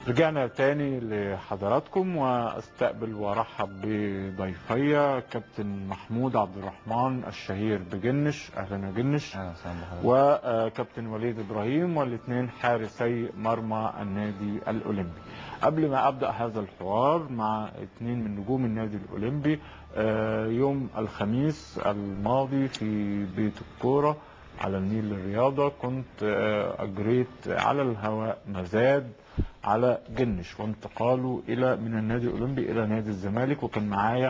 رجعنا تاني لحضراتكم واستقبل وارحب بضيفي كابتن محمود عبد الرحمن الشهير بجنش اهلا يا جنش اهلا وسهلا بحضرتك وكابتن وليد ابراهيم والاثنين حارسي مرمى النادي الاولمبي قبل ما ابدا هذا الحوار مع اثنين من نجوم النادي الاولمبي آه، يوم الخميس الماضي في بيت الكوره على النيل للرياضه كنت آه، اجريت على الهواء مزاد على جنش وانتقاله الى من النادي الاولمبي الى نادي الزمالك وكان معايا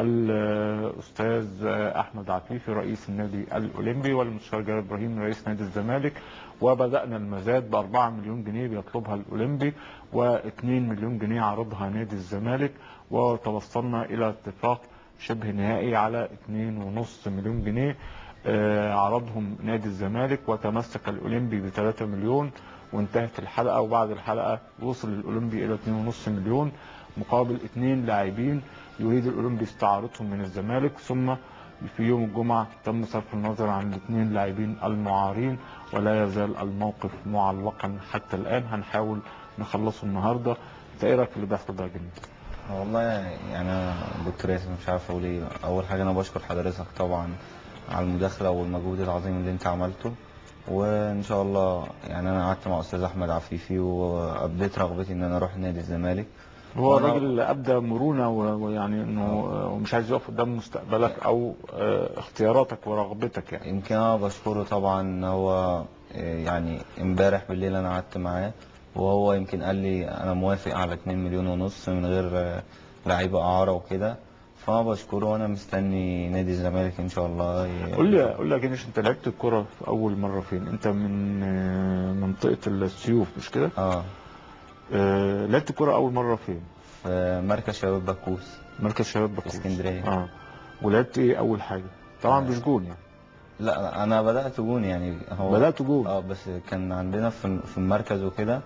الاستاذ احمد عفيفي رئيس النادي الاولمبي والمستشار جلال ابراهيم رئيس نادي الزمالك وبدانا المزاد ب 4 مليون جنيه بيطلبها الاولمبي و2 مليون جنيه عرضها نادي الزمالك وتوصلنا الى اتفاق شبه نهائي على 2.5 مليون جنيه آه، عرضهم نادي الزمالك وتمسك الاولمبي ب 3 مليون وانتهت الحلقه وبعد الحلقه وصل الاولمبي الى 2.5 مليون مقابل اثنين لاعبين يريد الاولمبي استعارتهم من الزمالك ثم في يوم الجمعه تم صرف النظر عن الاثنين لاعبين المعارين ولا يزال الموقف معلقا حتى الان هنحاول نخلصه النهارده انت ايه رايك في اللي بيحصل ده يا جنيه؟ والله يعني انا دكتور ياسر مش عارف اقول ايه اول حاجه انا بشكر حضرتك طبعا على المداخله والمجهود العظيم اللي انت عملته وان شاء الله يعني انا قعدت مع استاذ احمد عفيفي وابديت رغبتي ان انا اروح نادي الزمالك هو وأنا- الراجل ابدى مرونه و- ويعني انه آه، ومش عايز يقف قدام مستقبلك او آه، اختياراتك ورغبتك يعني يمكن انا بشكره طبعا ان هو آه، يعني امبارح بالليل انا قعدت معاه وهو يمكن قال لي انا موافق على 2 مليون ونص من غير آه، لعيبه اعاره وكده فانا بشكره وانا مستني نادي الزمالك ان شاء الله ي- قول لي قول لي يا جنيش انت لعبت الكرة في اول مرة فين؟ انت من آه، منطقة السيوف مش كده؟ اه آه، لعبت الكرة اول مرة فين؟ في مركز شباب باكوس مركز شباب بكوس اسكندرية. اه ولعبت ايه اول حاجة؟ طبعا آه. مش جون يعني لا لا، انا بدات جون يعني هو بدأت جون اه بس كان عندنا في في المركز وكده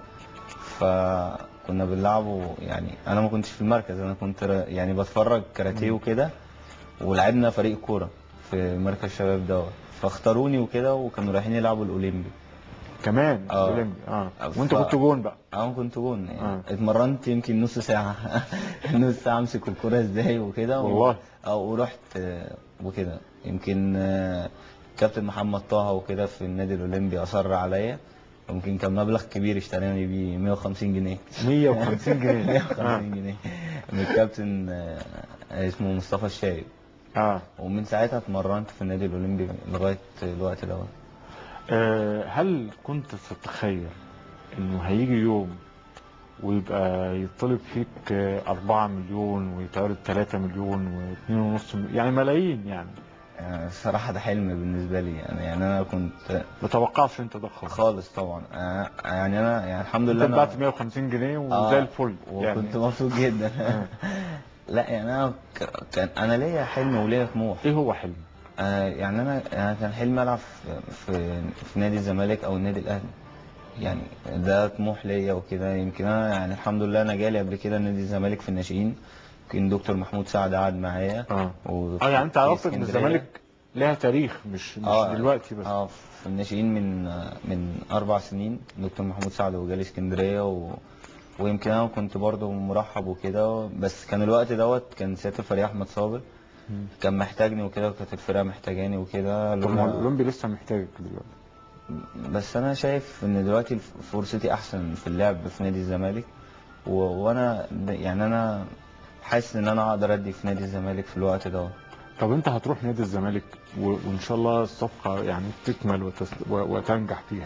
فكنا بنلعبه يعني انا ما كنتش في المركز انا كنت ر- يعني بتفرج كاراتيه مم. وكده ولعبنا فريق كوره في مركز شباب دوت فاختاروني وكده وكانوا رايحين يلعبوا الاولمبي كمان آه. اولمبي اه ف- وانت كنت جون بقى انا كنت جون يعني آه. اتمرنت يمكن نص ساعه نص ساعه امسك الكوره ازاي وكده و- والله اه ورحت آه، وكده يمكن آه، كابتن محمد طه وكده في النادي الاولمبي اصر عليا يمكن كان مبلغ كبير اشتراني بيه 150 جنيه 150 جنيه 150 جنيه من الكابتن آه، اسمه مصطفى الشايب اه ومن ساعتها اتمرنت في النادي الاولمبي لغايه الوقت دوت آه، هل كنت تتخيل انه هيجي يوم ويبقى يطلب فيك آه، 4 مليون ويتعرض 3 مليون و2.5 مليون يعني ملايين يعني آه، الصراحه ده حلم بالنسبه لي يعني يعني انا كنت ما توقعش انت ده خالص خالص طبعا آه، يعني انا يعني الحمد انت لله انا اتبعت 150 جنيه وزي آه، الفل وكنت يعني مبسوط جدا آه. لا يعني انا ك- كان انا ليا حلم وليا طموح ايه هو حلم آه يعني انا انا كان حلمي العب في في, في نادي الزمالك او النادي الاهلي يعني ده طموح ليا وكده يمكن انا يعني الحمد لله انا جالي قبل كده نادي الزمالك في الناشئين يمكن دكتور محمود سعد قعد معايا اه و- اه يعني انت في عرفت ان اسكندرية. الزمالك لها تاريخ مش مش آه، دلوقتي بس اه في الناشئين من من اربع سنين دكتور محمود سعد وجالي اسكندريه و... ويمكن انا كنت برضو مرحب وكده بس كان الوقت دوت كان سياده الفريق احمد صابر مم. كان محتاجني وكده وكانت الفرقه محتاجاني وكده طب ما هو لولا- الاولمبي لسه محتاجك دلوقتي بس انا شايف ان دلوقتي فرصتي احسن في اللعب في نادي الزمالك و... وانا يعني انا حاسس ان انا اقدر ادي في نادي الزمالك في الوقت دوت طب انت هتروح نادي الزمالك و... وان شاء الله الصفقه يعني تكمل وتس... و... وتنجح فيها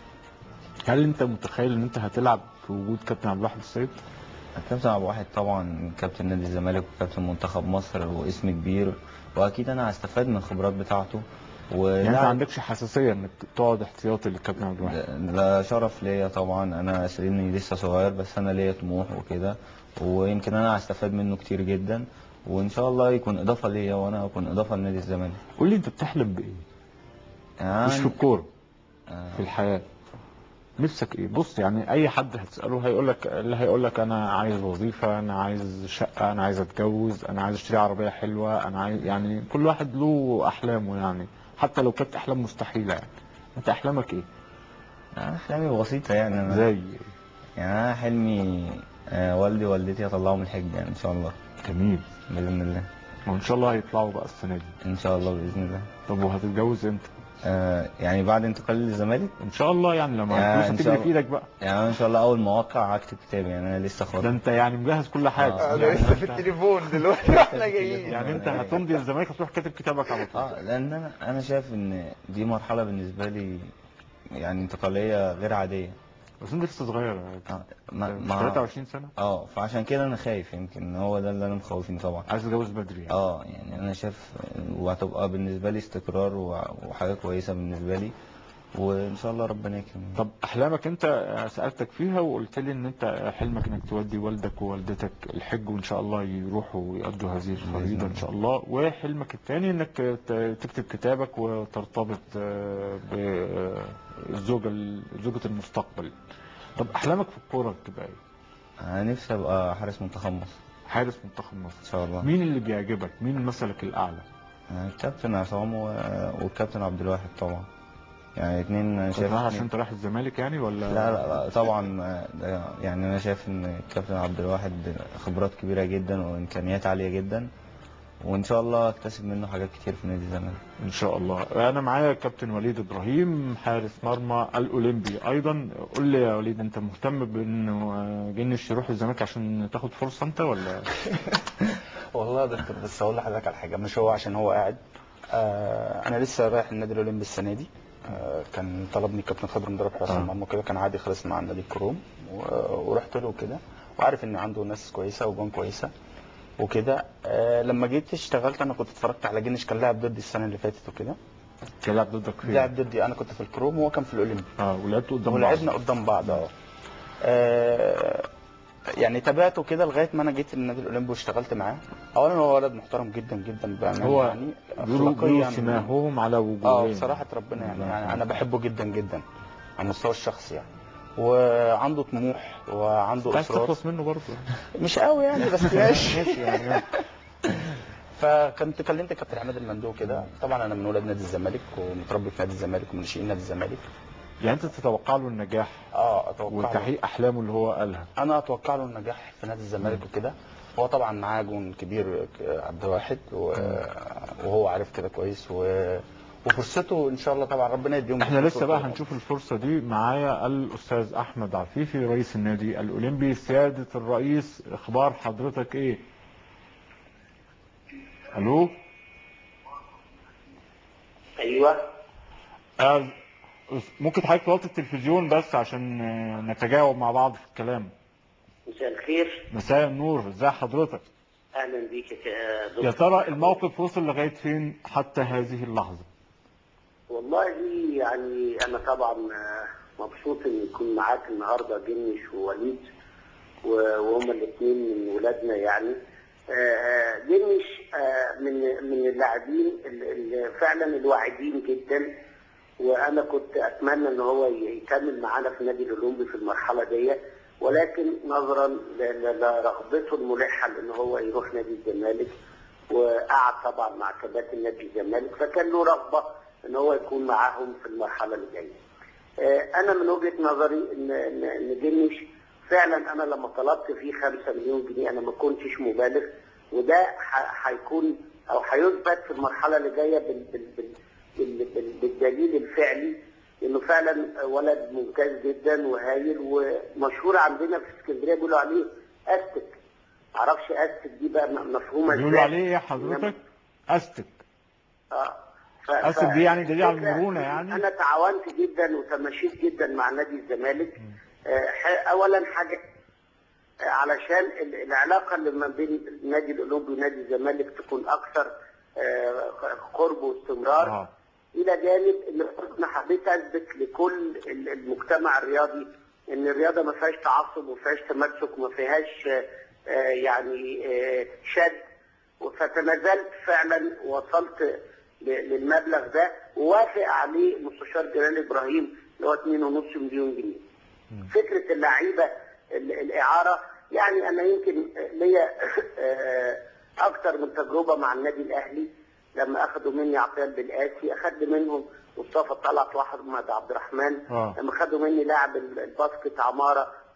هل انت متخيل ان انت هتلعب في وجود كابتن عبد الواحد السيد؟ الكابتن ابو واحد طبعا كابتن نادي الزمالك وكابتن منتخب مصر واسم كبير واكيد انا هستفاد من الخبرات بتاعته و يعني انت ما عندكش حساسيه انك تقعد احتياطي للكابتن عبد الواحد ده ده شرف ليا طبعا انا سليمني لسه صغير بس انا ليا طموح وكده ويمكن انا هستفاد منه كتير جدا وان شاء الله يكون اضافه ليا وانا اكون اضافه لنادي الزمالك قول لي انت بتحلم بايه؟ يعني مش في الكوره آه، في الحياه نفسك ايه؟ بص يعني اي حد هتساله هيقول لك اللي هيقول لك انا عايز وظيفه انا عايز شقه انا عايز اتجوز انا عايز اشتري عربيه حلوه انا عايز يعني كل واحد له احلامه يعني حتى لو كانت احلام مستحيله يعني انت احلامك ايه؟ انا احلامي بسيطه يعني انا زي يعني انا حلمي آه، والدي ووالدتي يطلعوا من الحج يعني ان شاء الله جميل باذن الله وان شاء الله هيطلعوا بقى السنه دي ان شاء الله باذن الله طب وهتتجوز امتى آه، يعني بعد انتقالي للزمالك ان شاء الله يعني لما يا الفلوس إن شاء هتجري في الله. ايدك بقى يعني انا ان شاء الله اول ما اوقع هكتب كتابي يعني انا لسه ده خاطب انت يعني مجهز كل حاجه آه. انا يعني لسه في انت- التليفون دلوقتي واحنا جايين يعني انت هتمضي الزمالك هتروح كاتب كتابك على طول اه لان انا انا شايف ان دي مرحله بالنسبه لي يعني انتقاليه غير عاديه بس انت لسه صغير يا اه ما مش ما 23 سنه اه فعشان كده انا خايف يمكن هو ده اللي انا مخوفني طبعا عايز تتجوز بدري يعني اه يعني انا شايف وهتبقى بالنسبه لي استقرار و- وحاجه كويسه بالنسبه لي وان شاء الله ربنا يكرم طب احلامك انت سالتك فيها وقلت لي ان انت حلمك انك تودي والدك ووالدتك الحج وان شاء الله يروحوا ويؤدوا هذه الفريضه ان شاء الله وحلمك الثاني انك ت- تكتب كتابك وترتبط آه، بالزوجه زوجه المستقبل طب احلامك في الكوره بتبقى ايه؟ انا نفسي ابقى حارس منتخب مصر حارس منتخب ان مصر شاء الله مين اللي بيعجبك؟ مين مثلك الاعلى؟ آه، الكابتن عصام و- والكابتن عبد الواحد طبعا يعني اتنين انا انت شايف رايح اتنين- عشان انت رايح الزمالك يعني ولا لا لا لا طبعا آه، ده يعني انا شايف ان الكابتن عبد الواحد خبرات كبيره جدا وامكانيات عاليه جدا وان شاء الله اكتسب منه حاجات كتير في نادي الزمالك ان شاء الله انا معايا كابتن وليد ابراهيم حارس مرمى الاولمبي ايضا قول لي يا وليد انت مهتم بانه آه، جنش يروح الزمالك عشان تاخد فرصه انت ولا والله يا دكتور بس هقول لحضرتك على حاجه مش هو عشان هو قاعد آه انا لسه رايح النادي الاولمبي السنه دي آه كان طلبني كابتن خضر مدرب حراس آه. المرمى كده كان عادي خلص مع النادي الكروم و- ورحت له كده وعارف ان عنده ناس كويسه وجون كويسه وكده آه لما جيت اشتغلت انا كنت اتفرجت على جنش كان لاعب ضدي السنه اللي فاتت وكده تلعب ضدك فين؟ لعب ضدي انا كنت في الكروم وهو كان في الاولمبي اه ولعبت قدام ولعبنا بعض. قدام بعض اه آه، يعني تابعته كده لغايه ما انا جيت النادي الاولمبي واشتغلت معاه اولا هو ولد محترم جدا جدا بامانه هو يعني بيقولوا بيقولوا أخلاقياً- سماهم على اه وجوههم بصراحه ربنا يعني, نعم. يعني انا بحبه جدا جدا على المستوى الشخصي يعني وعنده طموح وعنده عايز اصرار تخلص منه برضه مش قوي يعني بس ماشي ماشي يعني فكنت كلمت كابتن عماد المندوب كده طبعا انا من ولاد نادي الزمالك ومتربي في نادي الزمالك ومن ناشئين نادي الزمالك يعني انت تتوقع له النجاح اه اتوقع له. وتحقيق احلامه اللي هو قالها انا اتوقع له النجاح في نادي الزمالك وكده هو طبعا معاه جون كبير ك- عبد الواحد و- وهو عارف كده كويس و... وفرصته ان شاء الله طبعا ربنا يديهم احنا لسه بقى فرصة. هنشوف الفرصة دي معايا الأستاذ أحمد عفيفي رئيس النادي الأولمبي سيادة الرئيس إخبار حضرتك إيه؟ ألو؟ ايوه آه، ممكن حضرتك توطي التلفزيون بس عشان آه، نتجاوب مع بعض في الكلام مساء الخير مساء النور ازي حضرتك اهلا بيك يا دكتور يا ترى الموقف وصل لغاية فين حتى هذه اللحظة والله يعني انا طبعا آه، مبسوط ان يكون معاك النهارده جنش ووليد و- وهما الاثنين من ولادنا يعني آه، جنش آه، من من اللاعبين ال- ال- فعلا الواعدين جدا وانا كنت اتمنى ان هو يكمل معانا في النادي الاولمبي في المرحله دي ولكن نظرا ل- ل- لرغبته الملحه ان هو يروح نادي الزمالك وقعد طبعا مع كباتن نادي الزمالك فكان له رغبه ان هو يكون معاهم في المرحله اللي جايه. آه، انا من وجهه نظري ان ان ان جنش فعلا انا لما طلبت فيه 5 مليون جنيه انا ما كنتش مبالغ وده ح- هيكون او هيثبت في المرحله اللي جايه بال بال بال بال بال بالدليل الفعلي انه فعلا ولد ممتاز جدا وهايل ومشهور عندنا في اسكندريه بيقولوا عليه استك معرفش استك دي بقى م- مفهومه بيقولوا ازاي عليه ايه حضرتك؟ أستك اه ف- أسد ف- دي يعني دليل على الفكرة- المرونة يعني؟ انا تعاونت جدا وتمشيت جدا مع نادي الزمالك آه، ح- اولا حاجه آه، علشان ال- العلاقه اللي ما بين النادي الاولمبي ونادي الزمالك تكون اكثر آه، قرب واستمرار اه الى جانب ان انا حبيت اثبت لكل ال- المجتمع الرياضي ان الرياضه ما فيهاش تعصب وما فيهاش تمسك وما فيهاش آه، آه، يعني آه، شد فتنازلت فعلا وصلت ل- للمبلغ ده ووافق عليه المستشار جلال ابراهيم اللي هو 2.5 مليون جنيه. فكره اللعيبه ال- الاعاره يعني انا يمكن ليا آه، اكتر من تجربه مع النادي الاهلي لما اخذوا مني عطيان بالقاسي اخذت منهم مصطفى طلعت واحمد عبد الرحمن آه. لما خدوا مني لاعب ال- الباسكت عماره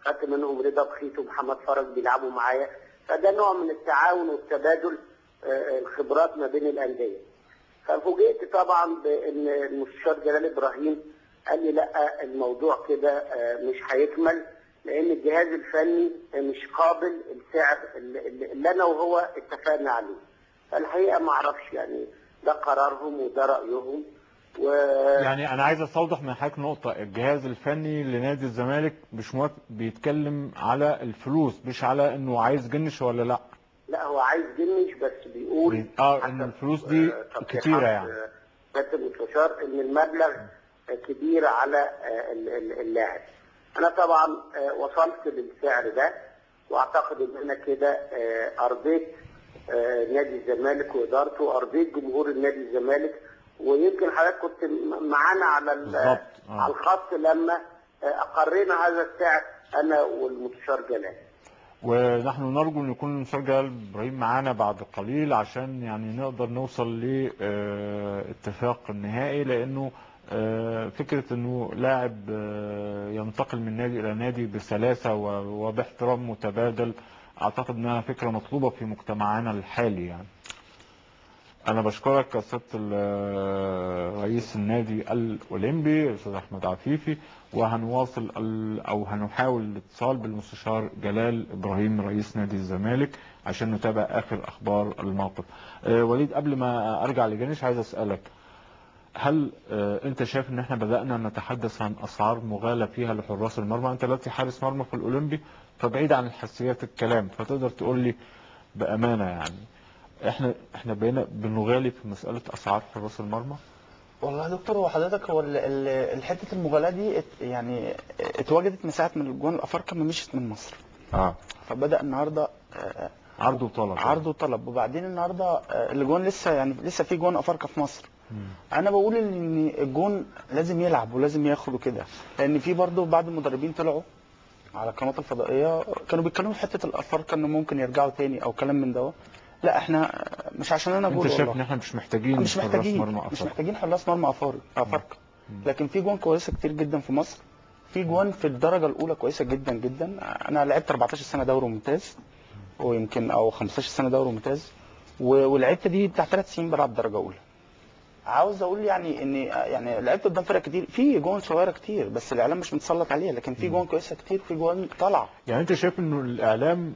خدت منهم رضا بخيت ومحمد فرج بيلعبوا معايا فده نوع من التعاون والتبادل آه، الخبرات ما بين الانديه ففوجئت طبعا بان المستشار جلال ابراهيم قال لي لا الموضوع كده آه، مش هيكمل لان الجهاز الفني مش قابل السعر اللي اللي انا وهو اتفقنا عليه فالحقيقه ما اعرفش يعني ده قرارهم وده رايهم و يعني انا عايز استوضح من حضرتك نقطه الجهاز الفني لنادي الزمالك مش موافق بيتكلم على الفلوس مش على انه عايز جنش ولا لا لا هو عايز جنش بس بيقول اه ان حسب، الفلوس دي آه، تصريحات، كتيره يعني آه، كابتن المستشار ان المبلغ آه، كبير على آه، ال- ال- اللاعب انا طبعا آه، وصلت للسعر ده واعتقد ان انا كده آه، ارضيت آه، نادي الزمالك وادارته وارضيت جمهور النادي الزمالك ويمكن حضرتك كنت م- معانا على ال- بالظبط، آه. على الخط لما آه، اقرينا هذا السعر انا والمستشار جلال ونحن نرجو ان يكون المستشار جلال ابراهيم معانا بعد قليل عشان يعني نقدر نوصل لاتفاق نهائي لانه آه، فكرة انه لاعب آه، ينتقل من نادي الى نادي بسلاسة و- وباحترام متبادل اعتقد انها فكرة مطلوبة في مجتمعنا الحالي يعني انا بشكرك يا سياده ال- رئيس النادي الاولمبي الاستاذ احمد عفيفي وهنواصل ال- او هنحاول الاتصال بالمستشار جلال ابراهيم رئيس نادي الزمالك عشان نتابع اخر اخبار الموقف آه، وليد قبل ما ارجع لجنش عايز اسالك هل آه، انت شايف ان احنا بدانا نتحدث عن اسعار مغالى فيها لحراس المرمى انت دلوقتي حارس مرمى في الاولمبي فبعيد عن حساسيات الكلام فتقدر تقول لي بامانه يعني احنا احنا بقينا بنغالي في مساله اسعار حراس المرمى والله يا دكتور هو حضرتك هو ال- ال- الحته المغالاه دي ات يعني اتوجدت من ساعه من الجون الافارقه ما مشيت من مصر اه فبدا النهارده آه، عرض وطلب عرض وطلب وبعدين النهارده آه، الجون لسه يعني لسه في جون افارقه في مصر مم. انا بقول ان الجون لازم يلعب ولازم ياخد كده لان في برضه بعض المدربين طلعوا على القنوات الفضائيه كانوا بيتكلموا في حته الافارقه انه ممكن يرجعوا تاني او كلام من ده لا احنا مش عشان انا انت اقول شايف والله. ان احنا مش محتاجين مش حراس محتاجين مرمى مش أفارقة. محتاجين حراس مرمى افارقه افارقه لكن في جوان كويسه كتير جدا في مصر في جوان في الدرجه الاولى كويسه جدا جدا انا لعبت 14 سنه دوري ممتاز ويمكن او 15 سنه دوري ممتاز و- ولعبت دي بتاع ثلاث سنين بلعب درجه اولى عاوز اقول يعني ان يعني لعبت قدام فرق كتير في جوان صغيره كتير بس الاعلام مش متسلط عليها لكن في جوان كويسه كتير في جوان طالعه يعني انت شايف انه الاعلام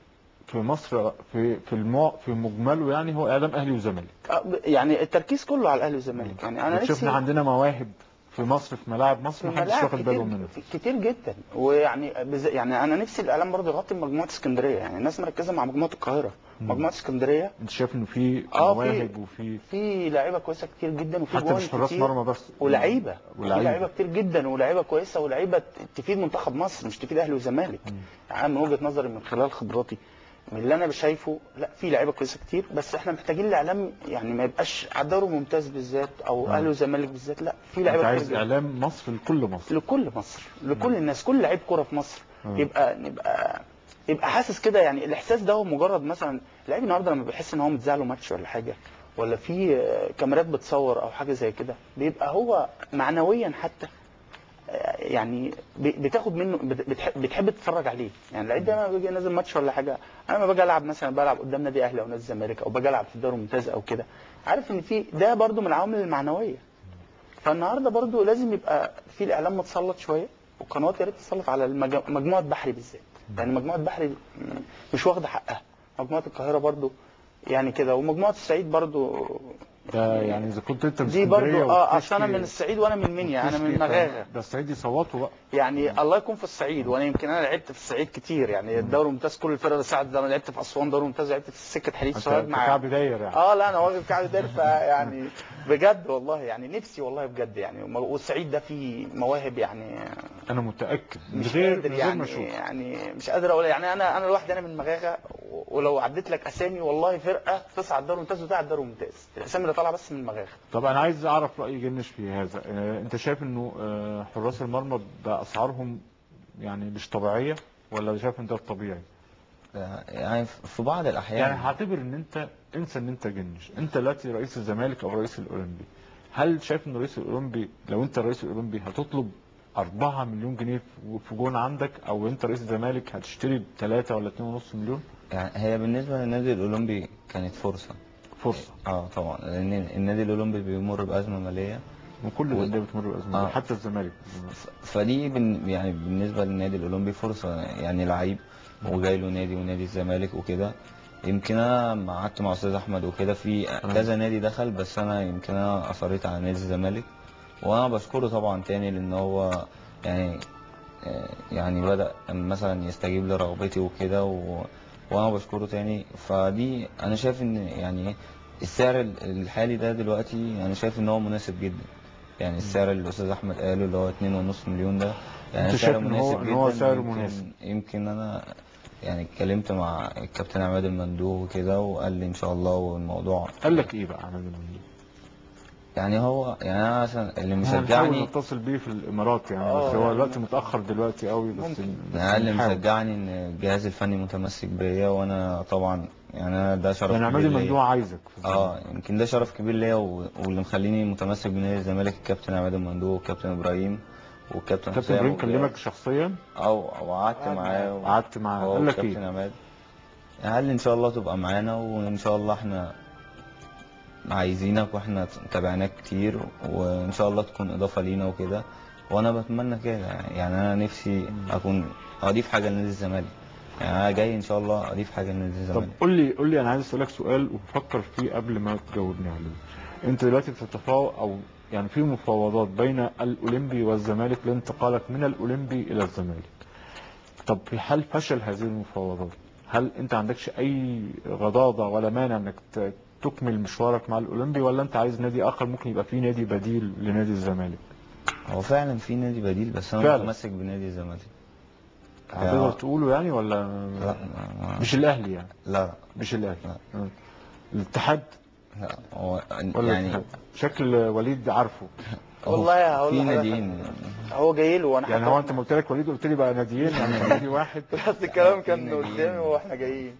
في مصر في في المو... في مجمله يعني هو اعلام اهلي وزمالك أه، يعني التركيز كله على الاهلي والزمالك يعني انا شفنا نفسي عندنا مواهب في مصر في ملاعب مصر في محدش ملاعب واخد باله كتير منها كتير جدا ويعني بز... يعني انا نفسي الاعلام برضه يغطي مجموعه اسكندريه يعني الناس مركزه مع مجموعه القاهره مجموعه اسكندريه انت شايف انه في آه، في- مواهب وفي في لعيبه كويسه كتير جدا وفي حتى جوان مش حراس كتير مرمى بس ولعيبه في ولعيبة. لعيبه كتير جدا ولعيبه كويسه ولعيبه تفيد منتخب مصر مش تفيد اهلي وزمالك يعني أنا من وجهه نظري من خلال خبراتي من اللي انا شايفه لا في لعيبه كويسه كتير بس احنا محتاجين الاعلام يعني ما يبقاش على الدوري الممتاز بالذات او آه. اهلي وزمالك بالذات لا في انت لعيبه كتير عايز جدا. اعلام مصر لكل مصر لكل مصر لكل الناس كل لعيب كوره في مصر مم. يبقى نبقى يبقى حاسس كده يعني الاحساس ده هو مجرد مثلا لعيب النهارده لما بيحس ان هو متذاع له ماتش ولا حاجه ولا في آه، كاميرات بتصور او حاجه زي كده بيبقى هو معنويا حتى آه، يعني ب- بتاخد منه بت- بتح- بتحب تتفرج عليه يعني اللعيب ده لما بيجي نازل ماتش ولا حاجه انا لما باجي العب مثلا بلعب قدام نادي اهلي او نادي الزمالك او باجي العب في الدوري الممتاز او كده عارف ان في ده برضو من العوامل المعنويه فالنهارده برضو لازم يبقى في الاعلام متسلط شويه والقنوات يا ريت تتسلط على المج- مجموعه بحري بالذات لان مجموعه بحري م- مش واخده حقها مجموعه القاهره برضو يعني كده ومجموعه الصعيد برضو ده يعني اذا كنت انت من دي اسكندرية برضو اه وبتشكي- اصل انا من الصعيد وانا من منيا انا من وبتشكي، مغاغه ده الصعيد يصوتوا بقى يعني الله يكون في الصعيد وانا يمكن انا لعبت في الصعيد كتير يعني الدوري الممتاز كل الفرق اللي ساعد ده انا لعبت في اسوان دوري ممتاز لعبت في سكه حديد انت سوهاج أنت مع كعب داير يعني اه لا انا واقف كعب داير يعني بجد والله يعني نفسي والله بجد يعني والصعيد ده فيه مواهب يعني انا متاكد من مش غير قادر من غير ما يعني اشوف يعني مش قادر اقول يعني انا انا لوحدي انا من مغاغه ولو عديت لك اسامي والله فرقه تصعد الدوري الممتاز وتلعب الدوري الممتاز الاسامي اللي طالعه بس من مغاغه طب انا عايز اعرف راي جنش في هذا آه، انت شايف انه آه، حراس المرمى باسعارهم يعني مش طبيعيه ولا شايف ان ده الطبيعي يعني في بعض الاحيان يعني هعتبر ان انت انسى ان انت جنش انت دلوقتي رئيس الزمالك او رئيس الاولمبي هل شايف ان رئيس الاولمبي لو انت رئيس الاولمبي هتطلب 4 مليون جنيه في- في جون عندك او انت رئيس الزمالك هتشتري ب 3 ولا 2.5 مليون يعني هي بالنسبة للنادي الأولمبي كانت فرصة فرصه اه طبعا لأن النادي الأولمبي بيمر بأزمة مالية وكل و- الانديه بتمر بازمه آه. دي، حتى الزمالك فدي بن يعني بالنسبة للنادي الأولمبي فرصة يعني لعيب وجاي له نادي ونادي الزمالك وكده يمكن انا لما قعدت مع استاذ احمد وكده في كذا نادي دخل بس انا يمكن انا اصريت على نادي الزمالك وانا بشكره طبعا تاني لان هو يعني آه، يعني بدأ مثلا يستجيب لرغبتي وكده و... وانا بشكره تاني فدي انا شايف ان يعني إيه، السعر ال- الحالي ده دلوقتي انا شايف ان هو مناسب جدا يعني السعر اللي الاستاذ احمد قاله اللي هو 2.5 مليون ده يعني أنت سعر شايف إن هو- مناسب إن هو جدا سعره يمكن- مناسب. يمكن انا يعني اتكلمت مع الكابتن عماد المندوب وكده وقال لي ان شاء الله والموضوع قال لك ايه بقى عماد المندوب؟ يعني هو يعني انا مثلا اللي هو نحاول مشجعني نتصل بيه في الامارات يعني آه، بس هو يعني الوقت متاخر دلوقتي قوي بس ممكن. بس يعني اللي نحاول. مشجعني ان الجهاز الفني متمسك بيا وانا طبعا يعني انا ده شرف يعني عماد كبير ليا. المندوب عايزك في الزمالك. اه يمكن ده شرف كبير ليا و- واللي مخليني متمسك بنادي الزمالك الكابتن عماد المندوب والكابتن ابراهيم والكابتن كابتن حسام ابراهيم وجاد. كلمك شخصيا او او قعدت قعد معاه و- قعدت معاه هو قال لك والكابتن ايه؟ عماد يعني قال لي ان شاء الله تبقى معانا وان شاء الله احنا عايزينك واحنا تابعناك كتير وان شاء الله تكون اضافه لينا وكده وانا بتمنى كده يعني انا نفسي اكون اضيف حاجه لنادي الزمالك يعني انا جاي ان شاء الله اضيف حاجه لنادي طب الزمالك قول لي قول لي انا عايز اسالك سؤال وفكر فيه قبل ما تجاوبني عليه انت دلوقتي بتتفاوض او يعني في مفاوضات بين الاولمبي والزمالك لانتقالك من الاولمبي الى الزمالك طب في حال فشل هذه المفاوضات هل انت عندكش اي غضاضه ولا مانع انك ت- تكمل مشوارك مع الاولمبي ولا انت عايز نادي اخر ممكن يبقى فيه نادي بديل لنادي الزمالك هو فعلا في نادي بديل بس انا فعلا. متمسك بنادي الزمالك هتقدر تقوله يعني ولا لا ما- ما- مش الاهلي يعني لا مش الاهلي لا. آه. الاتحاد لا هو ولا يعني الاتحاد؟ شكل وليد عارفه هو والله هقول في لحضرتك ناديين هو جاي له وانا يعني حتى هو انت ما قلت لك وليد قلت لي بقى ناديين يعني نادي واحد بس الكلام في كان ناديين. قدامي واحنا جايين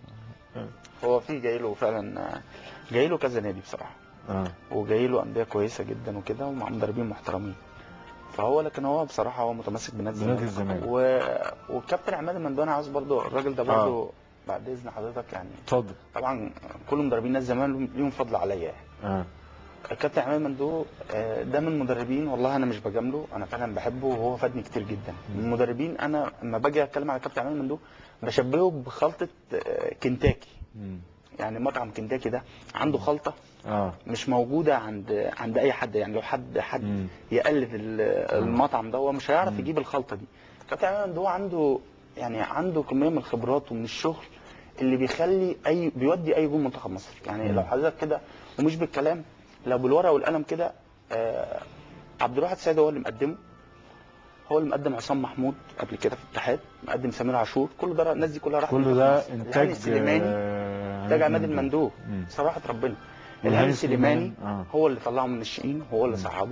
هو في جاي له فعلا جاي له كذا نادي بصراحه اه وجاي له انديه كويسه جدا وكده ومع مدربين محترمين فهو لكن هو بصراحه هو متمسك بنادي بنادي الزمالك الزمالك. و... والكابتن عماد المندواني عاوز برضه الراجل ده برضه بعد اذن حضرتك يعني اتفضل طبعا كل مدربين نادي الزمالك ليهم فضل عليا يعني اه الكابتن عماد مندوب آه، ده من المدربين والله انا مش بجامله انا فعلا بحبه وهو فادني كتير جدا من المدربين انا لما باجي اتكلم على الكابتن عماد مندوب بشبهه بخلطه آه، كنتاكي مم. يعني مطعم كنتاكي ده عنده خلطه اه مش موجوده عند عند اي حد يعني لو حد حد مم. يقلد ال- المطعم ده هو مش هيعرف مم. يجيب الخلطه دي كابتن عماد مندوب عنده يعني عنده كميه من الخبرات ومن الشغل اللي بيخلي اي بيودي اي جول منتخب مصر يعني مم. لو حضرتك كده ومش بالكلام لو بالورقه والقلم كده آه عبد الواحد سيد هو اللي مقدمه هو اللي مقدم عصام محمود قبل كده في الاتحاد مقدم سمير عاشور كل ده الناس دي كلها راحت كل منتخب ده مصر. انتاج الهاني السليماني آه، انتاج عماد المندوب مم. صراحه ربنا والهاني الهاني السليماني آه. هو اللي طلعه من الناشئين هو اللي صعده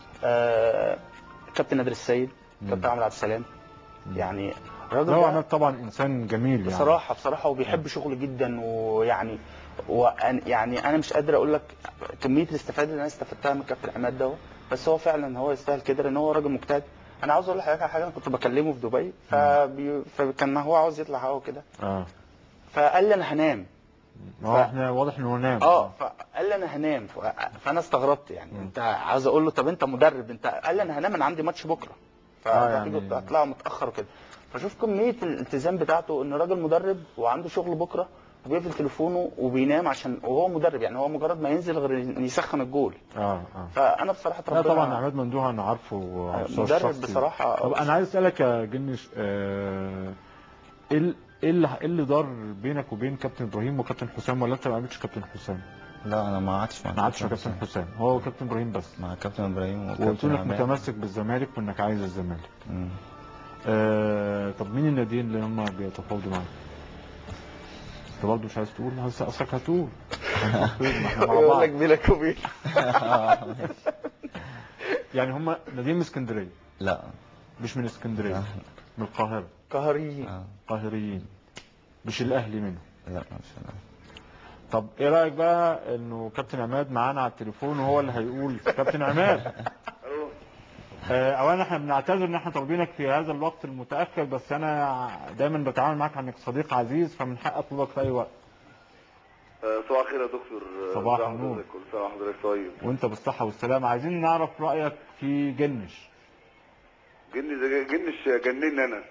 آه كابتن نادر السيد كابتن عمرو عبد السلام يعني الراجل لا هو ده عماد طبعا انسان جميل يعني بصراحه بصراحه هو بيحب شغله جدا ويعني وأن يعني انا مش قادر اقول لك كميه الاستفاده اللي انا استفدتها من كابتن عماد ده بس هو فعلا هو يستاهل كده لان هو راجل مجتهد انا عاوز اقول لحضرتك على حاجه انا كنت بكلمه في دبي فبي... فكان هو عاوز يطلع هوا كده اه فقال لي انا هنام ما هو احنا واضح انه نام اه فقال لي انا هنام ف... فانا استغربت يعني انت عاوز اقول له طب انت مدرب انت قال لي انا هنام انا عندي ماتش بكره آه، يعني- فهتيجوا هطلعوا متاخر وكده فشوف كميه الالتزام بتاعته ان راجل مدرب وعنده شغل بكره وبيقفل تليفونه وبينام عشان وهو مدرب يعني هو مجرد ما ينزل غير إن يسخن الجول اه اه فانا بصراحه لا ربنا طبعا عماد مندوب انا عارفه على المستوى مدرب الشخصي. بصراحه طب انا عايز اسالك يا جنش آه، ايه ال- ايه اللي ايه اللي دار بينك وبين كابتن ابراهيم وكابتن حسام ولا انت ما قابلتش كابتن حسام؟ لا انا ما قعدتش مع ما قعدتش مع كابتن حسام هو كابتن ابراهيم بس مع كابتن ابراهيم وقلت وكابتن لك عماد متمسك بالزمالك وانك عايز الزمالك مم. آه طب مين الناديين اللي هم بيتفاوضوا معاك؟ انت برضه مش عايز تقول هس- اصلك هتقول ما احنا مع يقول بعض لك بينك وبين يعني هم ناديين من اسكندريه لا مش من اسكندريه من القاهره قهريين آه. قاهريين مش الاهلي منهم لا مش لا. طب ايه رايك بقى انه كابتن عماد معانا على التليفون وهو اللي هيقول كابتن عماد آه، اولا احنا بنعتذر ان احنا طالبينك في هذا الوقت المتاخر بس انا دايما بتعامل معاك انك صديق عزيز فمن حق اطلبك في اي وقت آه، صباح الخير يا دكتور آه، صباح ازي النور. حضرتك؟ كل سنه وحضرتك طيب وانت بالصحه والسلامه عايزين نعرف رايك في جنش جني ده جنش جنني انا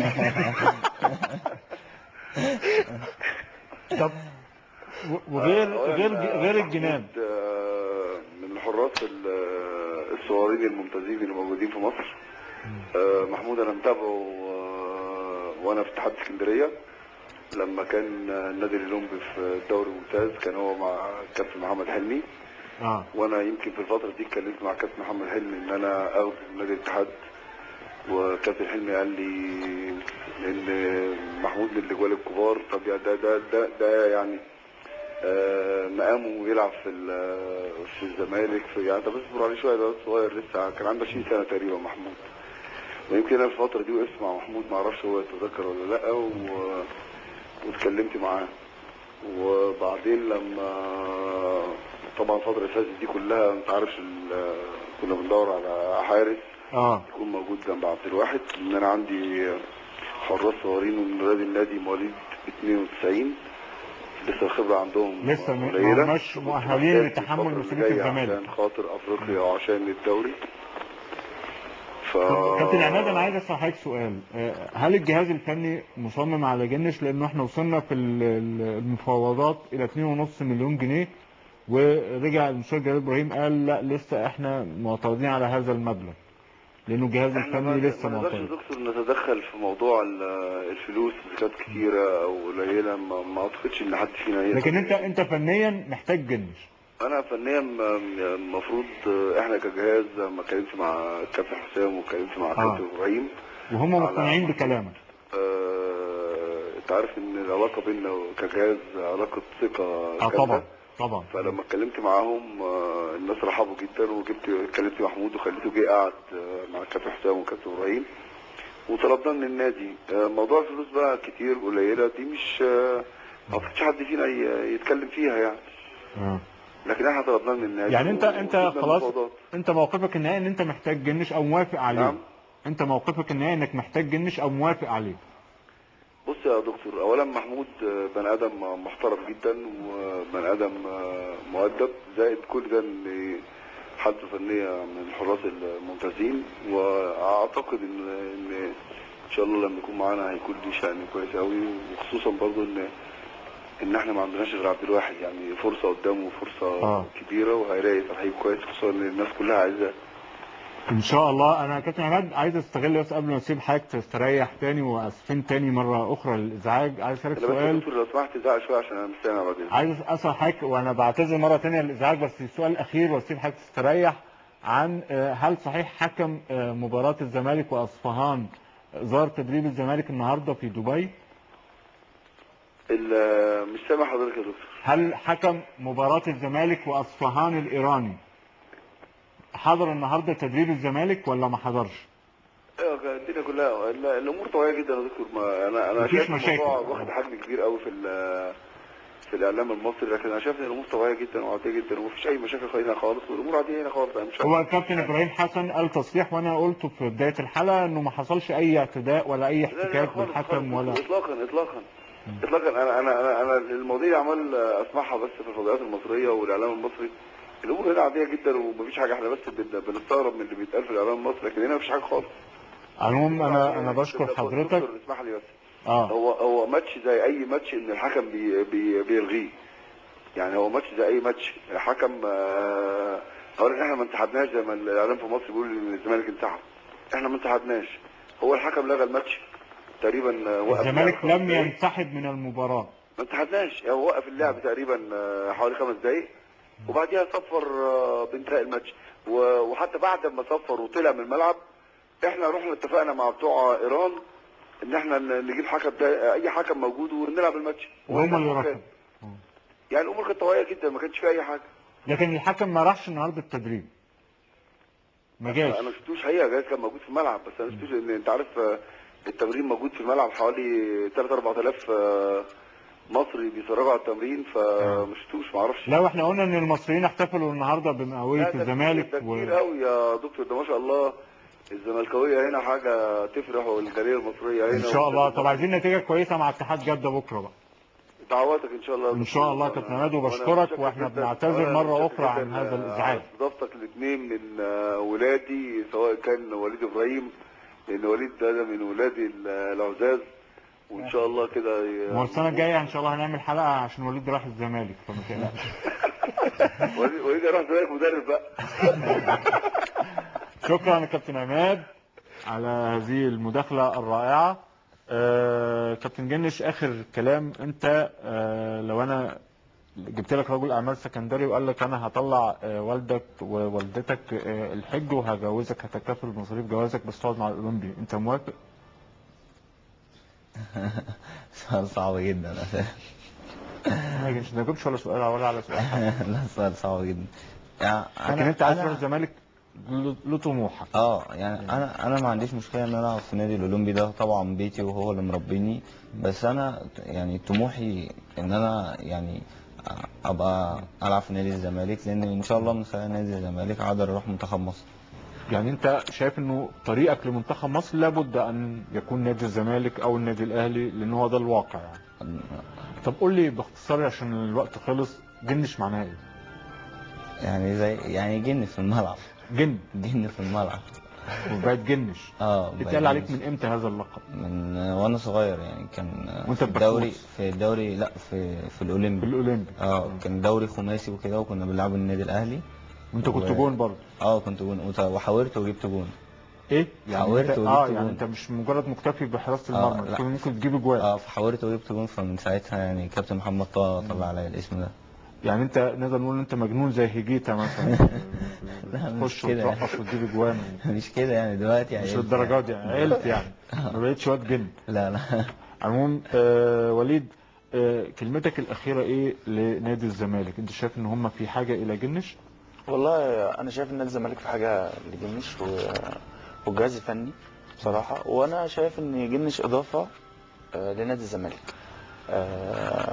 طب و- وغير آه، أولاً، غير آه، غير محمود، الجنان آه، من الحراس ال- آه، الصغيرين الممتازين اللي موجودين في مصر آه، محمود انا متابعه آه، وانا في اتحاد اسكندريه لما كان آه، النادي الاولمبي في الدوري الممتاز كان هو مع الكابتن محمد حلمي اه وانا يمكن في الفتره دي اتكلمت مع كابتن محمد حلمي ان انا اخده من نادي الاتحاد وكابتن حلمي قال لي ان محمود من الاجوال الكبار طب يا ده ده ده, ده يعني آه، مقامه يلعب في ال- في الزمالك في يعني طب اصبر عليه شويه ده صغير لسه كان عنده 20 سنه تقريبا محمود ويمكن انا في الفتره دي وقفت مع محمود ما اعرفش هو يتذكر ولا لا و... واتكلمت معاه وبعدين لما طبعا الفتره اللي فاتت دي كلها انت عارف ال... كنا بندور على حارس اه يكون موجود جنب عبد الواحد لان انا عندي حراس صغيرين من ولاد النادي مواليد 92 لسه الخبره عندهم لسه م- قليله مش كنت مؤهلين محتاج لتحمل الفترة اللي مسؤولية جاية الزمالك. عشان خاطر افريقيا وعشان الدوري ف طب كابتن عماد انا عايز اسال حضرتك سؤال آه، هل الجهاز الفني مصمم على جنش لانه احنا وصلنا في ال- ال- المفاوضات الى 2.5 مليون جنيه ورجع المستشار جلال ابراهيم قال لا لسه احنا معترضين على هذا المبلغ لانه الجهاز احنا ما الفني لسه ما نقدرش يا معترض دكتور نتدخل في موضوع ال- الفلوس اذا كانت كتيره او قليله ما, ما اعتقدش ان حد فينا يقدر لكن انت انت فنيا محتاج جنش انا فنيا م- المفروض احنا كجهاز لما اتكلمت مع الكابتن حسام واتكلمت مع الكابتن ابراهيم وهم على- مقتنعين بكلامك آه، انت عارف ان العلاقه بيننا كجهاز علاقه ثقه اه كاملة. طبعا طبعا فلما اتكلمت معاهم آه، الناس رحبوا جدا وجبت كلمت محمود وخليته جه قعد آه، مع الكابتن حسام والكابتن ابراهيم وطلبنا من النادي آه، موضوع الفلوس بقى كتير قليله دي مش آه، ما اعتقدش حد فينا ي- يتكلم فيها يعني آه. لكن احنا طلبناه من النادي يعني انت انت وجبنا خلاص المفاوضات. انت موقفك النهائي ان انت محتاج جنش او موافق عليه نعم. انت موقفك النهائي انك محتاج جنش او موافق عليه بص يا دكتور اولا محمود آه، بني ادم محترم جدا وبني ادم آه، مؤدب زائد كل ده ان حالته فنيه من الحراس الممتازين واعتقد ان ان ان شاء الله لما يكون معانا هيكون ليه شأن كويس قوي وخصوصا برضو ان ان احنا ما عندناش غير عبد الواحد يعني فرصه قدامه فرصه آه. كبيره وهيلاقي ترحيب كويس خصوصا ان الناس كلها عايزاه ان شاء الله انا كابتن عماد عايز استغل بس قبل ما اسيب حضرتك تستريح تاني واسفين تاني مره اخرى للازعاج عايز اسالك انا بس يا سؤال دكتور لو سمحت زعق شويه عشان انا مش سامع بعدين عايز اسال حضرتك وانا بعتذر مره تانية للازعاج بس السؤال الاخير واسيب حضرتك تستريح عن آه، هل صحيح حكم آه، مباراه الزمالك واصفهان زار تدريب الزمالك النهارده في دبي ال- مش سامع حضرتك يا دكتور هل حكم مباراة الزمالك وأصفهان الإيراني حضر النهاردة تدريب الزمالك ولا ما حضرش؟ ايوه الدنيا كلها ال- الامور طبيعيه جدا يا دكتور ما انا انا مفيش شايف الموضوع مشاكل. واخد حجم كبير قوي في ال- في الاعلام المصري لكن انا شايف ان الامور طبيعيه جدا وعاديه جدا ومفيش اي مشاكل هنا خالص والامور عاديه هنا خالص انا مش هو الكابتن إبراهيم حسن قال تصريح وأنا قلته في بداية الحلقة إنه ما حصلش أي اعتداء ولا أي لا، لا، لا، احتكاك خالص، بالحكم خالص، ولا اطلاقا اطلاقا اطلاقا انا انا انا انا المواضيع دي عمال اسمعها بس في الفضائيات المصريه والاعلام المصري الامور هنا عاديه جدا ومفيش حاجه احنا بس بن- بنستغرب من اللي بيتقال في الاعلام المصري لكن هنا مفيش حاجه خالص عموم أنا أنا بشكر دكتور، حضرتك دكتور، اسمح لي بس آه هو هو ماتش زي اي ماتش ان الحكم بي بي بيلغيه يعني هو ماتش زي اي ماتش الحكم آه، اولا احنا ما انسحبناش زي ما الاعلام في مصر بيقول ان الزمالك انسحب احنا ما انسحبناش هو الحكم لغى الماتش تقريبا آه، وقف الزمالك اللعب لم خمس دقايق. ينسحب من المباراة ما انسحبناش هو وقف اللعب تقريبا آه، حوالي خمس دقايق وبعديها صفر آه، بانتهاء الماتش و- وحتى بعد ما صفر وطلع من الملعب احنا رحنا اتفقنا مع بتوع ايران ان احنا ن- نجيب حكم ده اي حكم موجود ونلعب الماتش وهم اللي وهنا رفضوا يعني الامور كانت طبيعيه جدا ما كانش فيها اي حاجه لكن الحكم ما راحش النهاردة التدريب ما جاش انا ما شفتوش حقيقه جايز كان موجود في الملعب بس انا ما شفتوش ان انت عارف آه، التمرين موجود في الملعب حوالي 3 4000 آه، مصري بيتفرجوا على التمرين فما شفتوش ما اعرفش لا واحنا قلنا ان المصريين احتفلوا النهارده بمئوية لا، ده الزمالك كتير- ده و... كتير قوي يا دكتور ده ما شاء الله الزملكاويه هنا حاجه تفرح والجاليه المصريه هنا ان شاء الله طب عايزين نتيجه كويسه مع اتحاد جده بكره بقى دعواتك ان شاء الله إن شاء الله يا كابتن عماد، وأنا- وبشكرك وأنا متشكر وإحنا جداً- بنعتذر وأنا مرة متشكر أخرى عن جداً، هذا آه، الإزعاج. على استضافتك الاثنين من آه، ولادي سواء كان وليد ابراهيم لان وليد ده من ولادي ال- العزاز وان شاء الله كده ي- ما هو السنه الجايه ان شاء الله هنعمل حلقه عشان وليد راح الزمالك فما تقلقش وليد وليد راح زيك مدرب بقى شكرا يا كابتن عماد على هذه المداخله الرائعه آه كابتن جنش اخر كلام انت آه لو انا جبت لك رجل اعمال سكندري وقال لك انا هطلع آه والدك ووالدتك آه الحج وهجوزك هتكافل مصاريف جوازك بس تقعد مع الاولمبي انت موافق؟ سؤال صعب جدا أنا فاهم. ما جنش ما جبتش ولا سؤال ولا على سؤال لا سؤال صعب جدا يعني لكن انت عايز تروح الزمالك ل- لطموحك اه يعني انا انا ما عنديش مشكله ان انا العب في النادي الاولمبي ده طبعا بيتي وهو اللي مربيني بس انا يعني طموحي ان انا يعني ابقى العب في نادي الزمالك لان ان شاء الله من خلال نادي الزمالك اقدر اروح منتخب مصر يعني انت شايف انه طريقك لمنتخب مصر لابد ان يكون نادي الزمالك او النادي الاهلي لان هو ده الواقع يعني طب قول لي باختصار عشان الوقت خلص جنش معناها ايه؟ يعني زي يعني جن في الملعب جن جن في الملعب وبقت جنش اه اتقال عليك من امتى هذا اللقب؟ من وانا صغير يعني كان وانت في الدوري ببكوس؟ في الدوري لا في في في الاولمبي الاولمبي اه كان دوري خماسي وكده وكنا بنلعب النادي الاهلي وانت كنت و- جون برضه اه كنت جون وت- وحاولت وجبت جون ايه؟ يعني حاولت انت وجبت اه جون. يعني انت مش مجرد مكتفي بحراسه آه، المرمى لا. كنت ممكن تجيب اجوال اه فحاولت وجبت جون فمن ساعتها يعني كابتن محمد طه طلع عليا الاسم ده يعني انت نقدر نقول انت مجنون زي هيجيتا مثلا لا، مش تخش كده وترقص وتجيب اجوان مش كده يعني دلوقتي مش عيلت للدرجات دي يعني عيلت يعني ما بقتش واد جن لا لا عموم آه وليد آه كلمتك الأخيرة إيه لنادي الزمالك؟ أنت شايف إن هم في حاجة إلى جنش؟ والله انا شايف ان نادي الزمالك في حاجه لجنش و... والجهاز الفني بصراحه وانا شايف ان جنش اضافه آه، لنادي الزمالك آه،